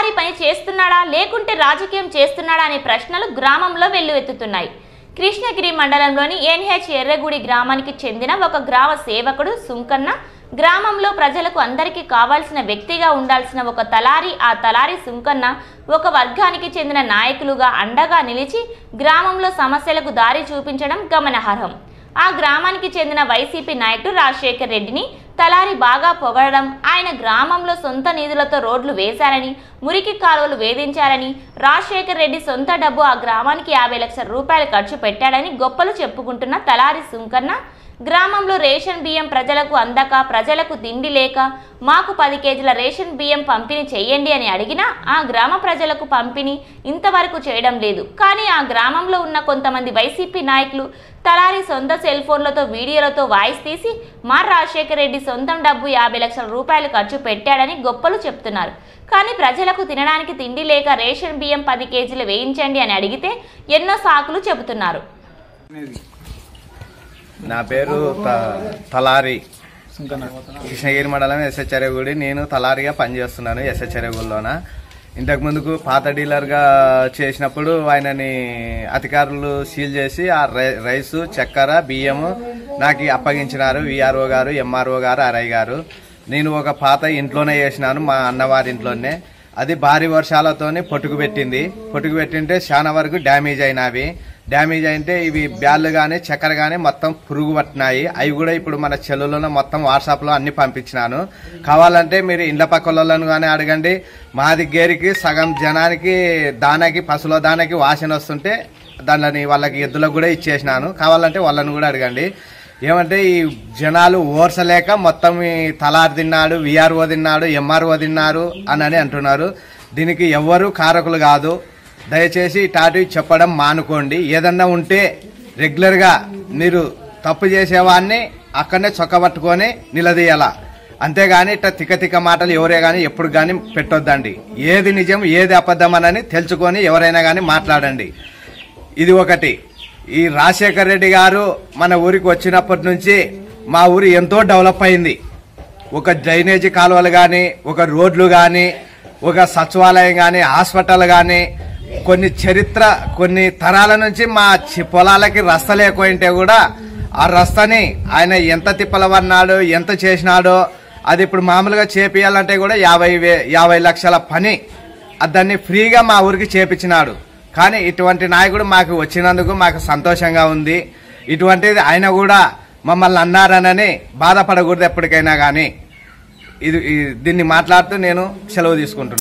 తలారి పని చేస్తున్నాడా లేకుంటే రాజకీయం చేస్తున్నాడా అనే ప్రశ్నలు గ్రామంలో వెల్లువెత్తుతున్నాయి కృష్ణగిరి మండలంలోని ఎన్హెచ్ ఎర్రగుడి గ్రామానికి చెందిన ఒక గ్రామ సేవకుడు సుంకన్న గ్రామంలో ప్రజలకు అందరికీ కావాల్సిన వ్యక్తిగా ఉండాల్సిన ఒక తలారి ఆ తలారి సుంకన్న ఒక వర్గానికి చెందిన నాయకులుగా అండగా నిలిచి గ్రామంలో సమస్యలకు దారి చూపించడం గమనార్హం ఆ గ్రామానికి చెందిన వైసీపీ నాయకుడు రాజశేఖర్ రెడ్డిని తలారి బాగా పొగడడం ఆయన గ్రామంలో సొంత నిధులతో రోడ్లు వేశారని మురికి కాలువలు వేధించారని రాజశేఖర్ రెడ్డి సొంత డబ్బు ఆ గ్రామానికి యాభై లక్షల రూపాయలు ఖర్చు పెట్టాడని గొప్పలు చెప్పుకుంటున్న తలారి సుంకన్న గ్రామంలో రేషన్ బియ్యం ప్రజలకు అందక ప్రజలకు తిండి లేక మాకు పది కేజీల రేషన్ బియ్యం పంపిణీ చేయండి అని అడిగినా ఆ గ్రామ ప్రజలకు పంపిణీ ఇంతవరకు చేయడం లేదు కానీ ఆ గ్రామంలో ఉన్న కొంతమంది వైసీపీ నాయకులు తలారి సొంత సెల్ ఫోన్లతో వీడియోలతో వాయిస్ తీసి మా రాజశేఖర రెడ్డి సొంతం డబ్బు యాభై లక్షల రూపాయలు ఖర్చు పెట్టాడని గొప్పలు చెప్తున్నారు కానీ ప్రజలకు తినడానికి తిండి లేక రేషన్ బియ్యం పది కేజీలు వేయించండి అని అడిగితే ఎన్నో సాకులు చెబుతున్నారు నా పేరు త- తలారి కృష్ణగిరి మండలం ఎస్హెచ్ఆర్ఏగుడి నేను తలారిగా పనిచేస్తున్నాను ఎస్హెచ్ఆర్ఏగుడిలోన ఇంతకు ముందుకు పాత డీలర్గా చేసినప్పుడు ఆయనని అధికారులు సీల్ చేసి ఆ రై- రైసు చక్కెర బియ్యము నాకు అప్పగించినారు విఆర్ఓ గారు ఎంఆర్ఓ గారు ఆర్ఐ గారు నేను ఒక పాత ఇంట్లోనే చేసినాను మా అన్నవారి ఇంట్లోనే అది భారీ వర్షాలతోని పొట్టుకు పెట్టింది పొట్టుకు పెట్టింటే చాలా వరకు డ్యామేజ్ అయినవి డ్యామేజ్ అయితే ఇవి బ్యాళ్ళు కానీ చక్కెర కానీ మొత్తం పురుగు పట్టినాయి అవి కూడా ఇప్పుడు మన చెల్లులను మొత్తం వాట్సాప్లో అన్ని పంపించినాను కావాలంటే మీరు ఇండ్ల పక్కలను కానీ అడగండి మా దగ్గరికి సగం జనానికి దానాకి పశువుల దానాకి వాసన వస్తుంటే దానిని వాళ్ళకి ఎద్దులకు కూడా ఇచ్చేసినాను కావాలంటే వాళ్ళని కూడా అడగండి ఏమంటే ఈ జనాలు ఓర్చలేక మొత్తం ఈ తలార్ తిన్నాడు విఆర్ఓ తిన్నాడు ఎంఆర్ఓ తిన్నారు అని అని అంటున్నారు దీనికి ఎవ్వరు కారకులు కాదు దయచేసి ఇటాటి చెప్పడం మానుకోండి ఏదన్నా ఉంటే రెగ్యులర్గా మీరు తప్పు చేసేవాడిని అక్కడనే చొక్కబట్టుకొని నిలదీయాల అంతేగాని ఇట్లా తిక్క తిక్క మాటలు ఎవరే గాని ఎప్పుడు గాని పెట్టొద్దండి ఏది నిజం ఏది అబద్ధమనని తెలుసుకొని ఎవరైనా గాని మాట్లాడండి ఇది ఒకటి ఈ రాజశేఖర్ రెడ్డి గారు మన ఊరికి వచ్చినప్పటి నుంచి మా ఊరు ఎంతో డెవలప్ అయింది ఒక డ్రైనేజీ కాలువలు కానీ ఒక రోడ్లు కానీ ఒక సచివాలయం కానీ హాస్పిటల్ కానీ కొన్ని చరిత్ర కొన్ని తరాల నుంచి మా చి- పొలాలకి రస్త లేకపోయింటే కూడా ఆ రస్తని ఆయన ఎంత తిప్పలవన్నాడు ఎంత చేసినాడో అది ఇప్పుడు మామూలుగా చేపియాలంటే కూడా యాభై వే యాభై లక్షల పని అది దాన్ని ఫ్రీగా మా ఊరికి చేపించినాడు కానీ ఇటువంటి నాయకుడు మాకు వచ్చినందుకు మాకు సంతోషంగా ఉంది ఇటువంటిది ఆయన కూడా మమ్మల్ని అన్నారనని బాధపడకూడదు ఎప్పటికైనా కానీ ఇది ఈ- దీన్ని మాట్లాడుతూ నేను సెలవు తీసుకుంటున్నాను